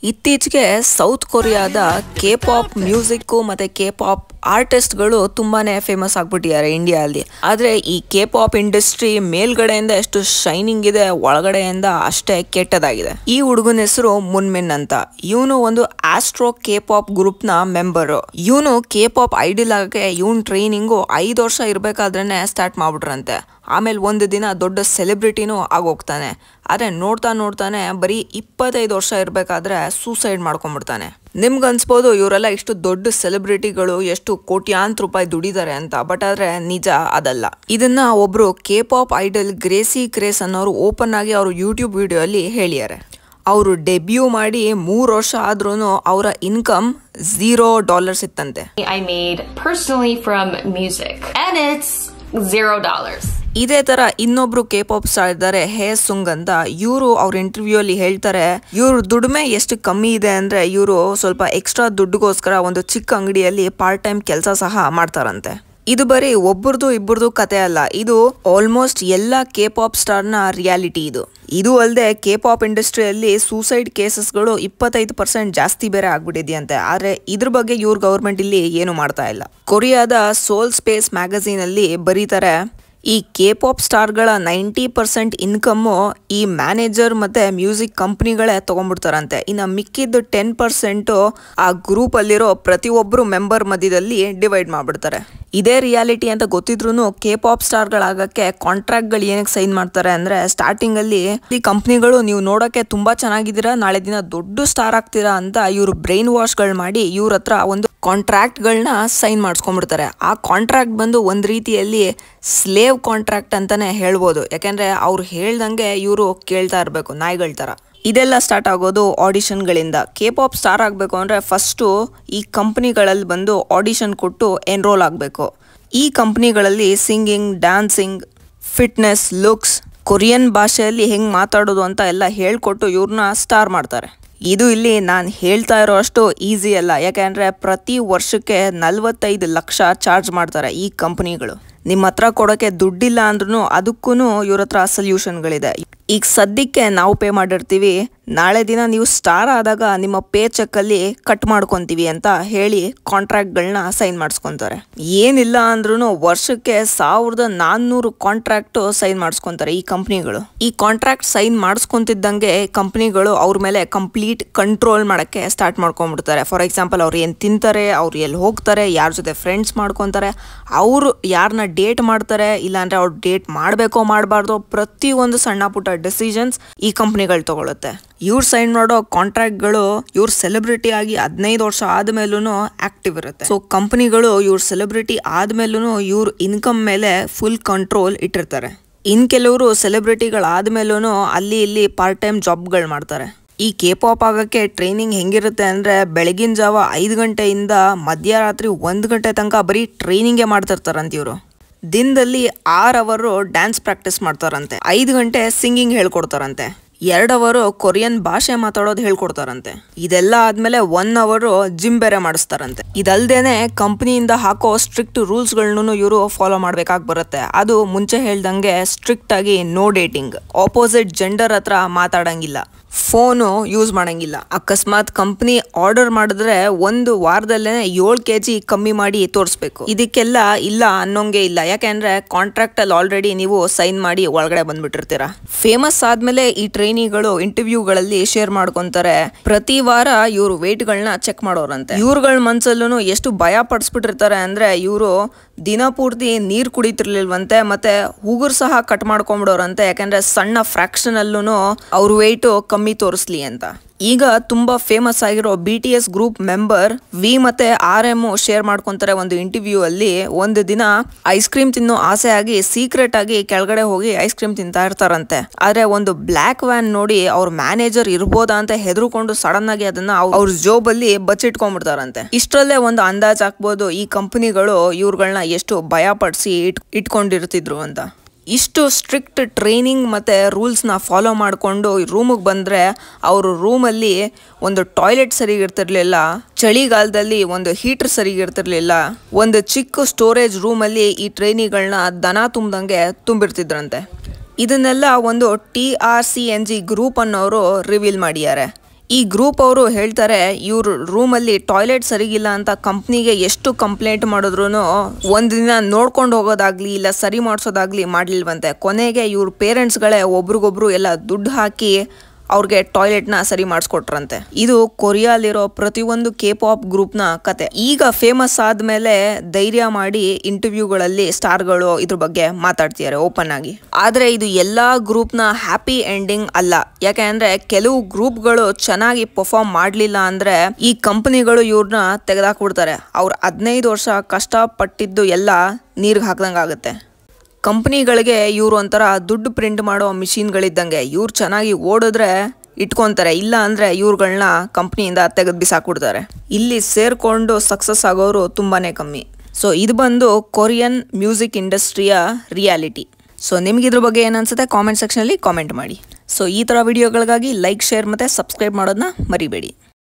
ಇತ್ತೀಚೆಗೆ ಸೌತ್ ಕೊರಿಯಾದ K pop music ಮತ್ತು ಕೆ ಪಾಪ್ ಆರ್ಟಿಸ್ಟ್ಗಳು ತುಂಬಾನೇ ಫೇಮಸ್ ಆಗ್ಬಿಟ್ಟಿದ್ದಾರೆ ಇಂಡಿಯಾದಲ್ಲಿ ಆದರೆ ಈ ಕೆ ಪಾಪ್ ಇಂಡಸ್ಟ್ರಿ ಮೇಲ್ಗಡೆಯಿಂದ ಎಷ್ಟು ಶೈನಿಂಗ್ ಇದೆ ಒಳಗಡೆಯಿಂದ ಅಷ್ಟೇ ಕೆಟ್ಟದಾಗಿದೆ ಈ ಹುಡುಗನ ಹೆಸರು ಮುನ್ಮಿನ್ ಅಂತ ಇವನು ಒಂದು ಆಸ್ಟ್ರೋ ಕೆ ಪಾಪ್ ಗ್ರೂಪ್ನ ಮೆಂಬರು ಇವನು ಕೆ ಪಾಪ್ ಐಡಿಲ್ ಆಗಕ್ಕೆ ಇವನ್ ಟ್ರೈನಿಂಗು ಐದು ವರ್ಷ ಇರಬೇಕಾದ್ರೇ ಸ್ಟಾರ್ಟ್ ಮಾಡ್ಬಿಟ್ರಂತೆ ಆಮೇಲೆ ಒಂದು ದಿನ ದೊಡ್ಡ ಸೆಲೆಬ್ರಿಟಿನೂ ಆಗೋಗ್ತಾನೆ ಆದರೆ ನೋಡ್ತಾ ನೋಡ್ತಾನೆ ಬರೀ ಇಪ್ಪತ್ತೈದು ವರ್ಷ ಇರಬೇಕಾದ್ರೆ ಸೂಸೈಡ್ ಮಾಡ್ಕೊಂಡ್ಬಿಡ್ತಾನೆ ನಿಮ್ಗೆ ಅನ್ಸ್ಬೋದು ಇವರೆಲ್ಲ ಇಷ್ಟು ದೊಡ್ಡ ಸೆಲೆಬ್ರಿಟಿಗಳು ಎಷ್ಟು ಕೋಟ್ಯಾಂತರ ರೂಪಾಯಿ ದುಡಿತಾರೆ ಅಂತ ಬಟ್ ಆದ್ರೆ ನಿಜ ಅದಲ್ಲ ಇದನ್ನ ಒಬ್ರು ಕೆ ಪಾಪ್ ಐಡಲ್ ಗ್ರೇಸಿ ಕ್ರೇಸ್ ಅನ್ನೋರು ಓಪನ್ ಆಗಿ ಅವರು ಯೂಟ್ಯೂಬ್ ವಿಡಿಯೋ ಅಲ್ಲಿ ಹೇಳಿದ್ದಾರೆ ಅವರು ಡೆಬ್ಯೂ ಮಾಡಿ ಮೂರು ವರ್ಷ ಆದ್ರೂ ಅವರ ಇನ್ಕಮ್ ಝೀರೋ ಡಾಲರ್ಸ್ ಇತ್ತಂತೆ I made personally from music, and it's zero dollars. ಇದೇ ತರ ಇನ್ನೊಬ್ರು ಕೆ ಪಾಪ್ ಸ್ಟಾರ್ ಇದ್ದಾರೆ ಹೇ ಸುಂಗ್ ಅಂತ ಇವರು ಅವ್ರ ಇಂಟರ್ವ್ಯೂ ಅಲ್ಲಿ ಹೇಳ್ತಾರೆ ಇವ್ರ ದುಡಿಮೆ ಎಷ್ಟು ಕಮ್ಮಿ ಇದೆ ಅಂದ್ರೆ ಇವರು ಸ್ವಲ್ಪ ಎಕ್ಸ್ಟ್ರಾ ದುಡ್ಡುಗೋಸ್ಕರ ಒಂದು ಚಿಕ್ಕ ಅಂಗಡಿಯಲ್ಲಿ ಪಾರ್ಟ್ ಟೈಮ್ ಕೆಲಸ ಸಹ ಮಾಡ್ತಾರಂತೆ ಇದು ಬರೀ ಒಬ್ಬರದು ಇಬ್ಬರದು ಕತೆ ಅಲ್ಲ ಇದು ಆಲ್ಮೋಸ್ಟ್ ಎಲ್ಲ ಕೆ ಪಾಪ್ ಸ್ಟಾರ್ನ ರಿಯಾಲಿಟಿ ಇದು ಇದು ಅಲ್ಲದೆ ಕೆ ಪಾಪ್ ಇಂಡಸ್ಟ್ರಿಯಲ್ಲಿ ಸೂಸೈಡ್ ಕೇಸಸ್ಗಳು ಇಪ್ಪತ್ತೈದು ಪರ್ಸೆಂಟ್ ಜಾಸ್ತಿ ಬೇರೆ ಆಗ್ಬಿಟ್ಟಿದೆಯಂತೆ ಆದ್ರೆ ಇದ್ರ ಬಗ್ಗೆ ಇವ್ರ ಗೌರ್ಮೆಂಟ್ ಇಲ್ಲಿ ಏನು ಮಾಡ್ತಾ ಇಲ್ಲ ಕೊರಿಯಾದ ಸೋಲ್ ಸ್ಪೇಸ್ ಮ್ಯಾಗಝೀನ್ ಅಲ್ಲಿ ಬರೀತಾರೆ ಈ ಕೆ ಪಾಪ್ ಸ್ಟಾರ್ಗಳ ನೈಂಟಿ ಪರ್ಸೆಂಟ್ ಇನ್ಕಮ್ಮು ಈ ಮ್ಯಾನೇಜರ್ ಮತ್ತೆ ಮ್ಯೂಸಿಕ್ ಕಂಪ್ನಿಗಳೇ ತಗೊಂಡ್ಬಿಡ್ತಾರಂತೆ ಇನ್ನು ಮಿಕ್ಕಿದ್ದು ಟೆನ್ ಪರ್ಸೆಂಟು ಆ ಗ್ರೂಪ್ ಅಲ್ಲಿರೋ ಪ್ರತಿಯೊಬ್ಬರು ಮೆಂಬರ್ ಮಧ್ಯದಲ್ಲಿ ಡಿವೈಡ್ ಮಾಡ್ಬಿಡ್ತಾರೆ ಇದೇ ರಿಯಾಲಿಟಿ ಅಂತ ಗೊತ್ತಿದ್ರು ಕೆ ಪಾಪ್ ಸ್ಟಾರ್ಗಳಾಗಕ್ಕೆ ಕಾಂಟ್ರಾಕ್ಟ್ಗಳು ಏನಕ್ಕೆ ಸೈನ್ ಮಾಡ್ತಾರೆ ಅಂದ್ರೆ ಸ್ಟಾರ್ಟಿಂಗ್ ಅಲ್ಲಿ ಈ ಕಂಪ್ನಿಗಳು ನೀವು ನೋಡಕ್ಕೆ ತುಂಬಾ ಚೆನ್ನಾಗಿದ್ದೀರಾ ನಾಳೆ ದಿನ ದೊಡ್ಡ ಸ್ಟಾರ್ ಆಗ್ತೀರಾ ಅಂತ ಇವರು ಬ್ರೈನ್ ವಾಶ್ಗಳು ಮಾಡಿ ಇವ್ರ ಹತ್ರ ಒಂದು ಕಾಂಟ್ರಾಕ್ಟ್ಗಳನ್ನ ಸೈನ್ ಮಾಡಿಸ್ಕೊಂಡ್ಬಿಡ್ತಾರೆ ಆ ಕಾಂಟ್ರಾಕ್ಟ್ ಬಂದು ಒಂದು ರೀತಿಯಲ್ಲಿ ಸ್ಲೇವ್ ಕಾಂಟ್ರಾಕ್ಟ್ ಅಂತಾನೆ ಹೇಳ್ಬೋದು ಯಾಕೆಂದ್ರೆ ಅವ್ರು ಹೇಳ್ದಂಗೆ ಇವರು ಕೇಳ್ತಾ ಇರಬೇಕು ನಾಯಿಗಳ ಥರ ಇದೆಲ್ಲ ಸ್ಟಾರ್ಟ್ ಆಗೋದು ಆಡಿಷನ್ಗಳಿಂದ ಕೆ ಪಾಪ್ ಸ್ಟಾರ್ ಆಗಬೇಕು ಅಂದರೆ ಫಸ್ಟು ಈ ಕಂಪ್ನಿಗಳಲ್ಲಿ ಬಂದು ಆಡಿಷನ್ ಕೊಟ್ಟು ಎನ್ರೋಲ್ ಆಗಬೇಕು ಈ ಕಂಪ್ನಿಗಳಲ್ಲಿ singing dancing fitness looks Korean ಭಾಷೆಯಲ್ಲಿ ಹೆಂಗೆ ಮಾತಾಡೋದು ಅಂತ ಎಲ್ಲ ಹೇಳ್ಕೊಟ್ಟು ಇವ್ರನ್ನ ಸ್ಟಾರ್ ಮಾಡ್ತಾರೆ ಇದು ಇಲ್ಲಿ ನಾನು ಹೇಳ್ತಾ ಇರೋ ಅಷ್ಟು ಈಸಿ ಅಲ್ಲ ಯಾಕೆಂದರೆ ಪ್ರತಿ ವರ್ಷಕ್ಕೆ ನಲ್ವತ್ತೈದು ಲಕ್ಷ ಚಾರ್ಜ್ ಮಾಡ್ತಾರೆ ಈ ಕಂಪ್ನಿಗಳು ನಿಮ್ಮ ಹತ್ರ ಕೊಡೋಕ್ಕೆ ದುಡ್ಡಿಲ್ಲ ಅಂದ್ರೂ ಅದಕ್ಕೂ ಇವ್ರ ಹತ್ರ ಸೊಲ್ಯೂಷನ್ಗಳಿದೆ ಈಗ ಸದ್ಯಕ್ಕೆ ನಾವು ಪೇ ಮಾಡಿರ್ತೀವಿ ನಾಳೆ ದಿನ ನೀವು ಸ್ಟಾರ್ ಆದಾಗ ನಿಮ್ಮ ಪೇ ಚೆಕ್ಕಲ್ಲಿ ಕಟ್ ಮಾಡ್ಕೊತೀವಿ ಅಂತ ಹೇಳಿ ಕಾಂಟ್ರಾಕ್ಟ್ಗಳನ್ನ ಸೈನ್ ಮಾಡಿಸ್ಕೊತಾರೆ ಏನಿಲ್ಲ ಅಂದ್ರೂ ವರ್ಷಕ್ಕೆ ಸಾವಿರದ ನಾನ್ನೂರು ಕಾಂಟ್ರಾಕ್ಟ್ ಸೈನ್ ಮಾಡಿಸ್ಕೊತಾರೆ ಈ ಕಂಪ್ನಿಗಳು ಈ ಕಾಂಟ್ರಾಕ್ಟ್ ಸೈನ್ ಮಾಡಿಸ್ಕೊಂತಿದ್ದಂಗೆ ಕಂಪ್ನಿಗಳು ಅವ್ರ ಮೇಲೆ ಕಂಪ್ಲೀಟ್ ಕಂಟ್ರೋಲ್ ಮಾಡೋಕ್ಕೆ ಸ್ಟಾರ್ಟ್ ಮಾಡ್ಕೊಂಡ್ಬಿಡ್ತಾರೆ ಫಾರ್ ಎಕ್ಸಾಂಪಲ್ ಅವ್ರು ಏನು ತಿಂತಾರೆ ಅವ್ರು ಎಲ್ಲಿ ಹೋಗ್ತಾರೆ ಯಾರ ಜೊತೆ ಫ್ರೆಂಡ್ಸ್ ಮಾಡ್ಕೊತಾರೆ ಅವರು ಯಾರನ್ನ ಡೇಟ್ ಮಾಡ್ತಾರೆ ಇಲ್ಲಾಂದ್ರೆ ಅವ್ರು ಡೇಟ್ ಮಾಡಬೇಕೋ ಮಾಡಬಾರ್ದೋ ಪ್ರತಿಯೊಂದು ಸಣ್ಣ ಪುಟ್ಟ ಡೆಸಿಷನ್ಸ್ ಈ ಕಂಪ್ನಿಗಳು ತಗೊಳುತ್ತೆ ಇವ್ರು ಸೈನ್ ಮಾಡೋ ಕಾಂಟ್ರಾಕ್ಟ್ಗಳು ಇವ್ರ ಸೆಲೆಬ್ರಿಟಿ ಆಗಿ ಹದಿನೈದು ವರ್ಷ ಆದ್ಮೇಲೂ ಆಕ್ಟಿವ್ ಇರುತ್ತೆ ಸೊ ಕಂಪ್ನಿಗಳು ಇವ್ರ ಸೆಲೆಬ್ರಿಟಿ ಆದ್ಮೇಲೂ ಇವ್ರ ಇನ್ಕಮ್ ಮೇಲೆ ಫುಲ್ ಕಂಟ್ರೋಲ್ ಇಟ್ಟಿರ್ತಾರೆ ಇನ್ ಕೆಲವರು ಸೆಲೆಬ್ರಿಟಿಗಳಾದ್ಮೇಲೂ ಅಲ್ಲಿ ಇಲ್ಲಿ ಪಾರ್ಟ್ ಟೈಮ್ ಜಾಬ್ಗಳು ಮಾಡ್ತಾರೆ ಈ ಕೆ ಪಾಪ್ ಆಗಕ್ಕೆ ಟ್ರೈನಿಂಗ್ ಹೆಂಗಿರುತ್ತೆ ಅಂದ್ರೆ ಬೆಳಗಿನ ಜಾವ ಐದು ಗಂಟೆಯಿಂದ ಮಧ್ಯರಾತ್ರಿ ಒಂದು ಗಂಟೆ ತನಕ ಬರೀ ಟ್ರೈನಿಂಗೇ ಮಾಡ್ತಿರ್ತಾರಂತ ಇವರು ದಿನದಲ್ಲಿ ಆರ್ ಅವರು ಡ್ಯಾನ್ಸ್ ಪ್ರಾಕ್ಟೀಸ್ ಮಾಡ್ತಾರಂತೆ ಐದು ಗಂಟೆ ಸಿಂಗಿಂಗ್ ಹೇಳ್ಕೊಡ್ತಾರಂತೆ ಎರಡು ಅವರು ಕೊರಿಯನ್ ಭಾಷೆ ಮಾತಾಡೋದು ಹೇಳ್ಕೊಡ್ತಾರಂತೆ ಇದೆಲ್ಲ ಆದ್ಮೇಲೆ ಒನ್ ಅವರು ಜಿಮ್ ಬೇರೆ ಮಾಡಿಸ್ತಾರಂತೆ ಇದಲ್ದೇನೆ ಕಂಪ್ನಿಯಿಂದ ಹಾಕೋ ಸ್ಟ್ರಿಕ್ಟ್ ರೂಲ್ಸ್ಗಳನ್ನು ಇವರು ಫಾಲೋ ಮಾಡ್ಬೇಕಾಗಿ ಬರುತ್ತೆ ಅದು ಮುಂಚೆ ಹೇಳ್ದಂಗೆ ಸ್ಟ್ರಿಕ್ಟ್ ಆಗಿ ನೋ ಡೇಟಿಂಗ್ ಆಪೋಸಿಟ್ ಜೆಂಡರ್ ಹತ್ರ ಮಾತಾಡಂಗಿಲ್ಲ ಫೋನು ಯೂಸ್ ಮಾಡಂಗಿಲ್ಲ ಅಕಸ್ಮಾತ್ ಕಂಪ್ನಿ ಆರ್ಡರ್ ಮಾಡಿದ್ರೆ ಒಂದು ವಾರದಲ್ಲೇ ಏಳು ಕೆ ಜಿ ಕಮ್ಮಿ ಮಾಡಿ ತೋರಿಸ್ಬೇಕು ಇದಕ್ಕೆಲ್ಲ ಇಲ್ಲ ಅನ್ನೋಂಗೆ ಇಲ್ಲ ಯಾಕೆಂದ್ರೆ ಕಾಂಟ್ರಾಕ್ಟ್ ಅಲ್ಲಿ ಆಲ್ರೆಡಿ ನೀವು ಸೈನ್ ಮಾಡಿ ಒಳಗಡೆ ಬಂದ್ಬಿಟ್ಟಿರ್ತೀರಾ ಫೇಮಸ್ ಆದ್ಮೇಲೆ ಈ ಟ್ರೈನಿಗಳು ಇಂಟರ್ವ್ಯೂಗಳಲ್ಲಿ ಶೇರ್ ಮಾಡ್ಕೊಂತಾರೆ ಪ್ರತಿ ವಾರ ಇವರು ಗಳನ್ನ ಚೆಕ್ ಮಾಡೋರಂತೆ ಇವ್ರುಗಳ ಮನ್ಸಲ್ಲೂ ಎಷ್ಟು ಭಯ ಪಡಿಸ್ಬಿಟ್ಟಿರ್ತಾರೆ ಅಂದ್ರೆ ಇವರು ದಿನ ಪೂರ್ತಿ ನೀರ್ ಕುಡಿತಿರ್ಲಿಲ್ವಂತೆ ಮತ್ತೆ ಉಗುರು ಸಹ ಕಟ್ ಮಾಡ್ಕೊಂಡ್ಬಿಡೋರಂತೆ ಯಾಕಂದ್ರೆ ಸಣ್ಣ ಫ್ರಾಕ್ಷನ್ ಅಲ್ಲೂ ಅವ್ರ ವೆಯ್ಟ್ ಕಮ್ಮಿ ತೋರಿಸ್ಲಿ ಅಂತ ಈಗ ತುಂಬಾ ಫೇಮಸ್ ಆಗಿರೋ B T S group member V ಮತ್ತೆ ಆರ್ ಎಮ್ ಶೇರ್ ಮಾಡ್ಕೊಂತಾರೆ ಒಂದು ಇಂಟರ್ವ್ಯೂ ಅಲ್ಲಿ ಒಂದು ದಿನ ಐಸ್ ಕ್ರೀಮ್ ತಿನ್ನೋ ಆಸೆ ಆಗಿ ಸೀಕ್ರೆಟ್ ಆಗಿ ಕೆಳಗಡೆ ಹೋಗಿ ಐಸ್ ಕ್ರೀಮ್ ತಿಂತಾ ಇರ್ತಾರಂತೆ ಆದ್ರೆ ಒಂದು ಬ್ಲ್ಯಾಕ್ ವ್ಯಾನ್ ನೋಡಿ ಅವ್ರ ಮ್ಯಾನೇಜರ್ ಇರ್ಬೋದಾ ಅಂತ ಹೆದರ್ಕೊಂಡು ಸಡನ್ ಆಗಿ ಅದನ್ನ ಅವ್- ಅವ್ರ ಜೋಬಲ್ಲಿ ಬಚ್ಚಿಟ್ಕೊಂಡ್ಬಿಡ್ತಾರಂತೆ ಇಷ್ಟರಲ್ಲೇ ಒಂದು ಅಂದಾಜ್ ಹಾಕ್ಬೋದು ಈ ಕಂಪನಿಗಳು ಇವ್ರುಗಳನ್ನ ಎಷ್ಟು ಭಯ ಪಡಿಸಿ ಇಟ್ ಇಟ್ಕೊಂಡಿರ್ತಿದ್ರು ಅಂತ ಇಷ್ಟು ಸ್ಟ್ರಿಕ್ಟ್ ಟ್ರೈನಿಂಗ್ ಮತ್ತು ರೂಲ್ಸ್ನ ಫಾಲೋ ಮಾಡಿಕೊಂಡು ರೂಮಿಗೆ ಬಂದರೆ ಅವರು ರೂಮಲ್ಲಿ ಒಂದು ಟಾಯ್ಲೆಟ್ ಸರಿಗಿರ್ತಿರ್ಲಿಲ್ಲ ಚಳಿಗಾಲದಲ್ಲಿ ಒಂದು ಹೀಟರ್ ಸರಿಗಿರ್ತಿರ್ಲಿಲ್ಲ ಒಂದು ಚಿಕ್ಕ ಸ್ಟೋರೇಜ್ ರೂಮಲ್ಲಿ ಈ ಟ್ರೈನಿಗಳನ್ನ ದನ ತುಂಬ್ದಂಗೆ ತುಂಬಿರ್ತಿದ್ರಂತೆ ಇದನ್ನೆಲ್ಲ ಒಂದು T R C N G group ಅನ್ನೋರು ರಿವೀಲ್ ಮಾಡಿದ್ದಾರೆ ಈ ಗ್ರೂಪ್ ಅವರು ಹೇಳ್ತಾರೆ ಇವ್ರ ರೂಮಲ್ಲಿ ಟಾಯ್ಲೆಟ್ ಸರಿಗಿಲ್ಲ ಅಂತ ಕಂಪ್ನಿಗೆ ಎಷ್ಟು ಕಂಪ್ಲೇಂಟ್ ಮಾಡಿದ್ರು ಒಂದಿನ ನೋಡ್ಕೊಂಡು ಹೋಗೋದಾಗ್ಲಿ ಇಲ್ಲ ಸರಿ ಮಾಡಿಸೋದಾಗ್ಲಿ ಮಾಡ್ಲಿಲ್ವಂತೆ ಕೊನೆಗೆ ಇವ್ರ ಪೇರೆಂಟ್ಸ್ಗಳೇ ಒಬ್ರಿಗೊಬ್ರು ಎಲ್ಲ ದುಡ್ಡು ಹಾಕಿ ಅವ್ರಿಗೆ ಟಾಯ್ಲೆಟ್ ನ ಸರಿ ಮಾಡಿಸ್ಕೊಟ್ರಂತೆ ಇದು ಕೊರಿಯಾಲಿರೋ ಪ್ರತಿಯೊಂದು ಕೆ ಪಾಪ್ ಗ್ರೂಪ್ ನ ಕತೆ ಈಗ ಫೇಮಸ್ ಆದ್ಮೇಲೆ ಧೈರ್ಯ ಮಾಡಿ ಇಂಟರ್ವ್ಯೂಗಳಲ್ಲಿ ಸ್ಟಾರ್ಗಳು ಇದ್ರ ಬಗ್ಗೆ ಮಾತಾಡ್ತಿದ್ದಾರೆ ಓಪನ್ ಆಗಿ ಆದ್ರೆ ಇದು ಎಲ್ಲಾ ಗ್ರೂಪ್ ನ ಹ್ಯಾಪಿ ಎಂಡಿಂಗ್ ಅಲ್ಲ ಯಾಕೆ ಅಂದ್ರೆ ಕೆಲವು ಗ್ರೂಪ್ಗಳು ಚೆನ್ನಾಗಿ ಪರ್ಫಾರ್ಮ್ ಮಾಡ್ಲಿಲ್ಲ ಅಂದ್ರೆ ಈ ಕಂಪನಿಗಳು ಇವ್ರನ್ನ ತೆಗೆದಾಕ್ಬಿಡ್ತಾರೆ ಅವ್ರ ಹದಿನೈದು ವರ್ಷ ಕಷ್ಟಪಟ್ಟಿದ್ದು ಎಲ್ಲ ನೀರ್ಗೆ ಹಾಕ್ದಂಗೆ ಆಗುತ್ತೆ ಕಂಪ್ನಿಗಳಿಗೆ ಇವ್ರು ಒಂಥರ ದುಡ್ಡು ಪ್ರಿಂಟ್ ಮಾಡೋ ಮಿಷಿನ್ಗಳಿದ್ದಂಗೆ ಇವ್ರು ಚೆನ್ನಾಗಿ ಓಡಿದ್ರೆ ಇಟ್ಕೊಂತಾರೆ ಇಲ್ಲ ಅಂದ್ರೆ ಇವ್ರುಗಳನ್ನ ಕಂಪ್ನಿಯಿಂದ ತೆಗೆದು ಬಿಸಾಕ್ಬಿಡ್ತಾರೆ ಇಲ್ಲಿ ಸೇರ್ಕೊಂಡು ಸಕ್ಸಸ್ ಆಗೋರು ತುಂಬಾನೇ ಕಮ್ಮಿ ಸೊ ಇದು ಬಂದು ಕೊರಿಯನ್ ಮ್ಯೂಸಿಕ್ ಇಂಡಸ್ಟ್ರಿಯ ರಿಯಾಲಿಟಿ ಸೊ ನಿಮ್ಗೆ ಇದ್ರ ಬಗ್ಗೆ ಏನು ಅನ್ಸುತ್ತೆ ಕಾಮೆಂಟ್ ಸೆಕ್ಷನಲ್ಲಿ ಕಾಮೆಂಟ್ ಮಾಡಿ ಸೊ ಈ ಥರ ವಿಡಿಯೋಗಳಿಗಾಗಿ ಲೈಕ್ ಶೇರ್ ಮತ್ತು ಸಬ್ಸ್ಕ್ರೈಬ್ ಮಾಡೋದನ್ನ ಮರಿಬೇಡಿ